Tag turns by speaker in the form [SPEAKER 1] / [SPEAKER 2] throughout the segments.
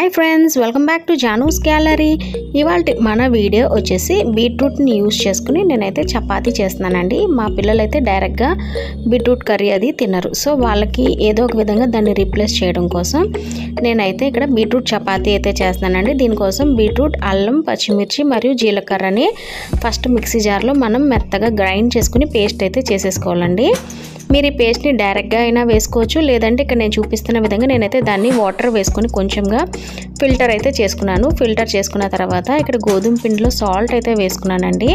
[SPEAKER 1] hi friends welcome back to Janu's gallery ఇవాళ మన video వచ్చేసి బీట్రూట్ని యూస్ చేసుకుని నేనైతే చపాతీ చేస్తున్నానండి మా పిల్లలైతే డైరెక్ట్గా బీట్రూట్ కర్రీ అది తినరు సో వాళ్ళకి ఏదో ఒక విధంగా దాన్ని రీప్లేస్ చేయడం కోసం నేనైతే ఇక్కడ బీట్రూట్ చపాతీ అయితే చేస్తున్నానండి దీనికోసం బీట్రూట్ అల్లం పచ్చిమిర్చి మరియు జీలకర్రని ఫస్ట్ మిక్సీ జార్లో మనం మెత్తగా గ్రైండ్ చేసుకుని పేస్ట్ అయితే చేసేసుకోవాలండి మీరు ఈ పేస్ట్ని డైరెక్ట్గా అయినా వేసుకోవచ్చు లేదంటే ఇక్కడ నేను చూపిస్తున్న విధంగా నేనైతే దాన్ని వాటర్ వేసుకొని కొంచెంగా ఫిల్టర్ అయితే చేసుకున్నాను ఫిల్టర్ చేసుకున్న తర్వాత ఇక్కడ గోధుమ పిండిలో సాల్ట్ అయితే వేసుకున్నానండి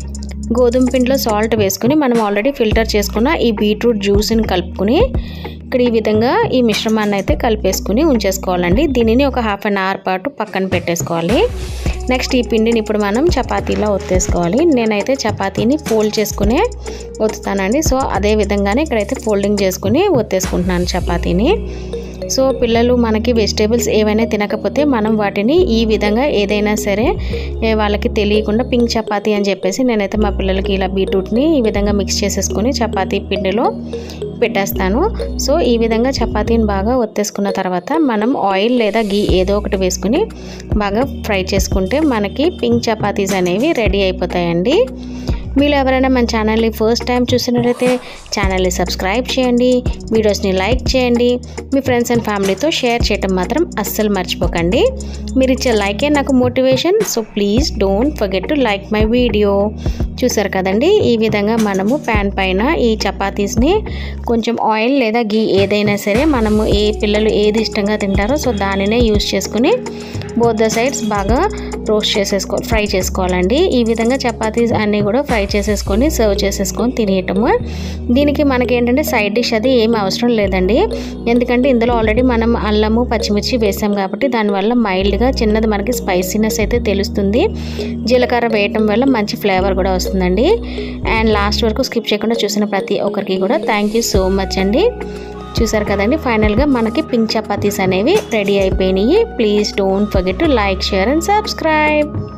[SPEAKER 1] గోధుమ పిండిలో సాల్ట్ వేసుకుని మనం ఆల్రెడీ ఫిల్టర్ చేసుకున్న ఈ బీట్రూట్ జ్యూస్ని కలుపుకొని ఇక్కడ ఈ విధంగా ఈ మిశ్రమాన్ని అయితే కలిపేసుకుని ఉంచేసుకోవాలండి దీనిని ఒక హాఫ్ అన్ అవర్ పాటు పక్కన పెట్టేసుకోవాలి నెక్స్ట్ ఈ పిండిని ఇప్పుడు మనం చపాతీలో ఒత్తేసుకోవాలి నేనైతే చపాతీని ఫోల్డ్ చేసుకునే ఒత్తుతానండి సో అదే విధంగానే ఇక్కడైతే ఫోల్డింగ్ చేసుకుని ఒత్తేసుకుంటున్నాను చపాతీని సో పిల్లలు మనకి వెజిటేబుల్స్ ఏవైనా తినకపోతే మనం వాటిని ఈ విధంగా ఏదైనా సరే ఏ వాళ్ళకి తెలియకుండా పింక్ చపాతీ అని చెప్పేసి నేనైతే మా పిల్లలకి ఇలా బీట్రూట్ని ఈ విధంగా మిక్స్ చేసేసుకొని చపాతీ పిండిలో పెట్టేస్తాను సో ఈ విధంగా చపాతీని బాగా ఒత్తేసుకున్న తర్వాత మనం ఆయిల్ లేదా గీ ఏదో ఒకటి వేసుకుని బాగా ఫ్రై చేసుకుంటే మనకి పింక్ చపాతీస్ అనేవి రెడీ అయిపోతాయండి మీరు ఎవరైనా మన ఛానల్ని ఫస్ట్ టైం చూసినట్లయితే ఛానల్ని సబ్స్క్రైబ్ చేయండి వీడియోస్ని లైక్ చేయండి మీ ఫ్రెండ్స్ అండ్ ఫ్యామిలీతో షేర్ చేయటం మాత్రం అస్సలు మర్చిపోకండి మీరు ఇచ్చే లైకే నాకు motivation so please don't forget to like my video చూసారు కదండి ఈ విధంగా మనము ప్యాన్ పైన ఈ చపాతీస్ని కొంచెం ఆయిల్ లేదా గీ ఏదైనా సరే మనము ఏ పిల్లలు ఏది ఇష్టంగా తింటారో సో దానినే యూస్ చేసుకుని బోత్ ద సైడ్స్ బాగా రోస్ట్ చేసేసుకో ఫ్రై చేసుకోవాలండి ఈ విధంగా చపాతీస్ అన్నీ కూడా ఫ్రై చేసేసుకొని సర్వ్ చేసేసుకొని తినేయటము దీనికి మనకి ఏంటంటే సైడ్ డిష్ అది ఏమి అవసరం లేదండి ఎందుకంటే ఇందులో ఆల్రెడీ మనం అల్లము పచ్చిమిర్చి వేసాం కాబట్టి దానివల్ల మైల్డ్గా చిన్నది మనకి స్పైసీనెస్ అయితే తెలుస్తుంది జీలకర్ర వేయటం వల్ల మంచి ఫ్లేవర్ కూడా వస్తుందండి అండ్ లాస్ట్ వరకు స్కిప్ చేయకుండా చూసిన ప్రతి ఒక్కరికి కూడా థ్యాంక్ యూ సో మచ్ అండి చూసారు కదండి ఫైనల్గా మనకి పింక్ చపాతీస్ అనేవి రెడీ అయిపోయినాయి please don't forget to like share and subscribe